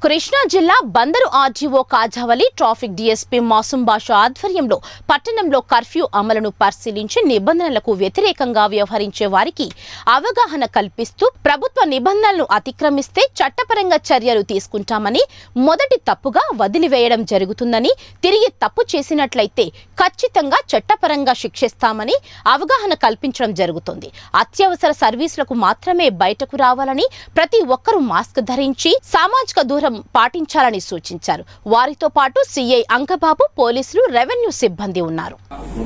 కృష్ణా జిల్లా బందరు ఆర్జీఓ Kajavali traffic DSP Masum Basha ఆధ్వర్యంలో పట్టణంలో కర్ఫ్యూ అమలును పరిశీలించి నిబంధనలకు వ్యతిరేకంగా వ్యవహరించే వారికి అవగాహన కల్పిస్తూ ప్రభుత్వ నిబంధనలను అతిక్రమిస్తే చట్టపరంగా చర్యలు తీసుకుంటామని మొదటి తప్పుగా వదిలివేయడం జరుగుతుందని తిరిగి తప్పు చేసినట్లయితే ఖచ్చితంగా చట్టపరంగా శిక్షిస్తామని అవగాహన కల్పించడం జరుగుతుంది అత్యవసర సర్వీసులకు మాత్రమే బయటకు రావాలని ప్రతి ఒక్కరూ మాస్క్ ధరించి సామాజిక దూరం పాటించాలని సూచించారు వారితో పాటు సిఐ అంకబాబు పోలీసులు రెవెన్యూ సిబ్బంది ఉన్నారు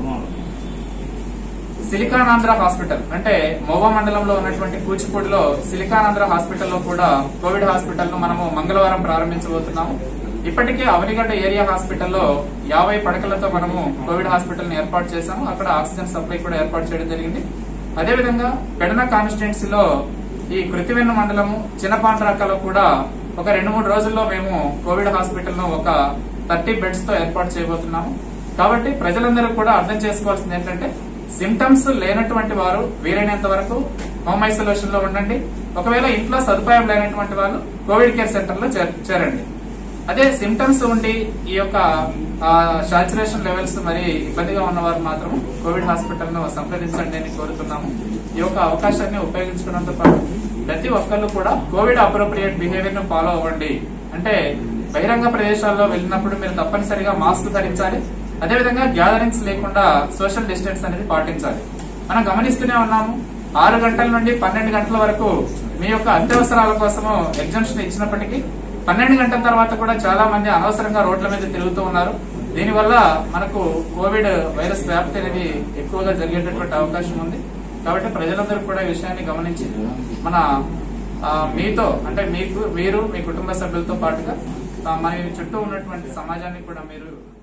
సిలికానాంధ్ర హాస్పిటల్ అంటే మోవా మండలంలో ఉన్నటువంటి కూచిపూడిలో సిలికానాంధ్ర హాస్పిటల్లో కూడా కోవిడ్ హాస్పిటల్ ను మనము మంగళవారం ప్రారంభించబోతున్నాము ఇప్పటికే అవనిగడ్డ ఏరియా హాస్పిటల్లో యాభై పడకలతో మనము కోవిడ్ హాస్పిటల్ ని ఏర్పాటు చేశాము అక్కడ ఆక్సిజన్ సప్లై కూడా ఏర్పాటు చేయడం జరిగింది అదేవిధంగా పెడన కాన్స్టిట్యున్సీలో ఈ కృతివెన్న మండలము చిన్నపాండ్రాకలో కూడా ఒక రెండు మూడు రోజుల్లో మేము కోవిడ్ హాస్పిటల్ ను ఒక థర్టీ బెడ్స్ తో ఏర్పాటు చేయబోతున్నాము కాబట్టి ప్రజలందరూ కూడా అర్థం చేసుకోవాల్సింది ఏంటంటే సిమ్టమ్స్ లేనటువంటి వారు వీలైనంత వరకు హోమ్ ఐసోలేషన్ లో ఉండండి ఒకవేళ ఇంట్లో సదుపాయం లేనటువంటి వాళ్ళు కోవిడ్ కేర్ సెంటర్ లో చేర- చేరండి అదే సిమ్టమ్స్ ఉండి ఈ యొక్క సాచురేషన్ లెవెల్స్ మరి ఇబ్బందిగా ఉన్న వారు మాత్రం కోవిడ్ హాస్పిటల్ ను సంప్రదించండి అని కోరుతున్నాము ఈ యొక్క అవకాశాన్ని ఉపయోగించుకోవడంతో పాటు ప్రతి ఒక్కళ్ళు కూడా కోవిడ్ అప్రోప్రియేట్ బిహేవియర్ ను ఫాలో అవ్వండి అంటే బహిరంగ ప్రదేశాల్లో వెళ్ళినప్పుడు మీరు తప్పనిసరిగా మాస్క్ ధరించాలి అదేవిధంగా గ్యాదరింగ్స్ లేకుండా సోషల్ డిస్టెన్స్ అనేది పాటించాలి మనం గమనిస్తూనే ఉన్నాము ఆరు గంటల నుండి పన్నెండు గంటల వరకు మీ యొక్క అత్యవసరాల కోసము ఎగ్జామ్షన్ ఇచ్చినప్పటికీ పన్నెండు గంటల తర్వాత కూడా చాలా మంది అనవసరంగా రోడ్ల మీద తిరుగుతూ ఉన్నారు దీనివల్ల మనకు కోవిడ్ వైరస్ వ్యాప్తి అనేది ఎక్కువగా జరిగేటటువంటి అవకాశం ఉంది కాబట్టి ప్రజలందరూ కూడా ఈ విషయాన్ని గమనించి మన ఆ, మీతో అంటే మీకు మీరు మీ కుటుంబ సభ్యులతో పాటుగా ఆ, మన చుట్టూ ఉన్నటువంటి సమాజాన్ని కూడా మీరు